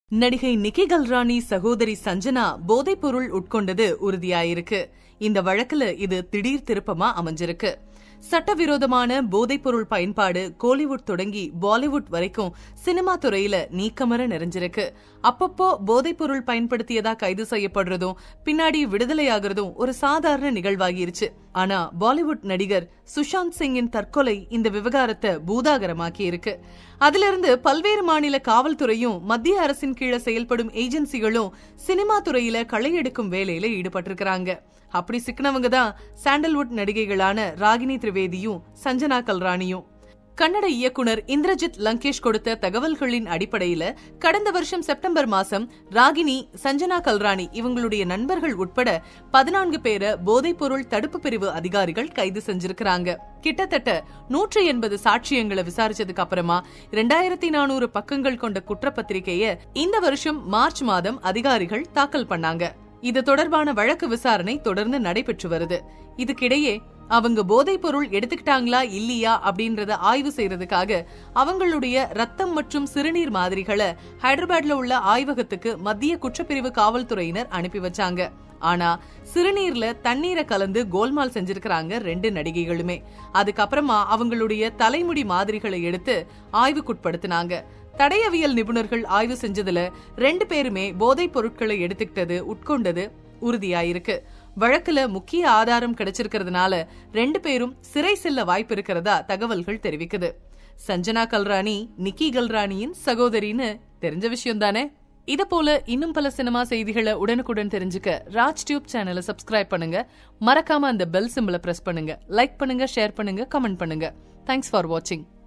நடிகை நிக்கி கல்ராணி சகோதரி சஞ்சனா போதைப்பொருள் உட்கொண்டது உறுதியாயிருக்கு இந்த வழக்குல இது திடீர் திருப்பமா அமைஞ்சிருக்கு சட்டவிரோதமான போதைப்பொருள் பயன்பாடு கோலிவுட் தொடங்கி பாலிவுட் வரைக்கும் சினிமா துறையில நீக்கமர நிறைஞ்சிருக்கு அப்பப்போ போதைப்பொருள் பயன்படுத்தியதா கைது செய்யப்படுறதும் பின்னாடி விடுதலையாகிறதும் ஒரு சாதாரண நிகழ்வாகிருச்சு ஆனா பாலிவுட் நடிகர் சுஷாந்த் சிங்கின் தற்கொலை இந்த விவகாரத்தை பூதாகரமாக்கி இருக்கு அதிலிருந்து பல்வேறு மாநில காவல்துறையும் மத்திய அரசின் கீழே செயல்படும் ஏஜென்சிகளும் சினிமா துறையில களை எடுக்கும் வேலையில ஈடுபட்டிருக்கிறாங்க அப்படி சிக்கினவங்க தான் சாண்டல்வுட் நடிகைகளான ராகினி திரிவேதியும் சஞ்சனா கல்ராணியும் கன்னட இயக்குனர் இந்திரஜித் லங்கேஷ் கொடுத்த தகவல்களின் அடிப்படையில கடந்த வருஷம் செப்டம்பர் மாசம் ராகினி சஞ்சனா கல்ராணி இவங்களுடைய நண்பர்கள் உட்பட பதினான்கு பேரை போதைப்பொருள் தடுப்பு பிரிவு அதிகாரிகள் கைது செஞ்சிருக்கிறாங்க கிட்டத்தட்ட நூற்றி எண்பது சாட்சியங்களை விசாரிச்சதுக்கு அப்புறமா இரண்டாயிரத்தி நானூறு பக்கங்கள் கொண்ட குற்றப்பத்திரிகைய இந்த வருஷம் மார்ச் மாதம் அதிகாரிகள் தாக்கல் பண்ணாங்க இது தொடர்பான வழக்கு விசாரணை தொடர்ந்து நடைபெற்று வருது இதுக்கிடையே அவங்க போதைப் பொருள் எடுத்துக்கிட்டாங்களா இல்லையா அப்படின்றத ஆய்வு செய்யறதுக்காக அவங்களுடைய ரத்தம் மற்றும் சிறுநீர் மாதிரிகளை ஹைதராபாத்ல உள்ள ஆய்வகத்துக்கு மத்திய குற்றப்பிரிவு காவல்துறையினர் அனுப்பி வச்சாங்க ஆனா சிறுநீர்ல தண்ணீரை கலந்து கோல்மால் செஞ்சிருக்கிறாங்க ரெண்டு நடிகைகளுமே அதுக்கப்புறமா அவங்களுடைய தலைமுடி மாதிரிகளை எடுத்து ஆய்வுக்குட்படுத்தினாங்க தடயவியல் நிபுணர்கள் ஆய்வு செஞ்சதுல ரெண்டு பேருமே போதைப் பொருட்களை எடுத்துக்கிட்டது உட்கொண்டது உறுதியாயிருக்கு வழக்குல முக்கிய ஆதாரம் கிடைச்சிருக்கிறதுனால ரெண்டு பேரும் சிறை செல்ல வாய்ப்பு இருக்கிறதா தகவல்கள் தெரிவிக்குது சஞ்சனா கல்ராணி நிக்கி கல்ராணியின் சகோதரின்னு தெரிஞ்ச விஷயம் தானே இத போல இன்னும் பல சினிமா செய்திகளை உடனுக்குடன் தெரிஞ்சுக்க ராஜ் டியூப் சேனலை சப்ஸ்கிரைப் பண்ணுங்க மறக்காம அந்த பெல் சிம்பிளை பிரஸ் பண்ணுங்க லைக் பண்ணுங்க ஷேர் பண்ணுங்க கமெண்ட் பண்ணுங்க தேங்க்ஸ் ஃபார் வாட்சிங்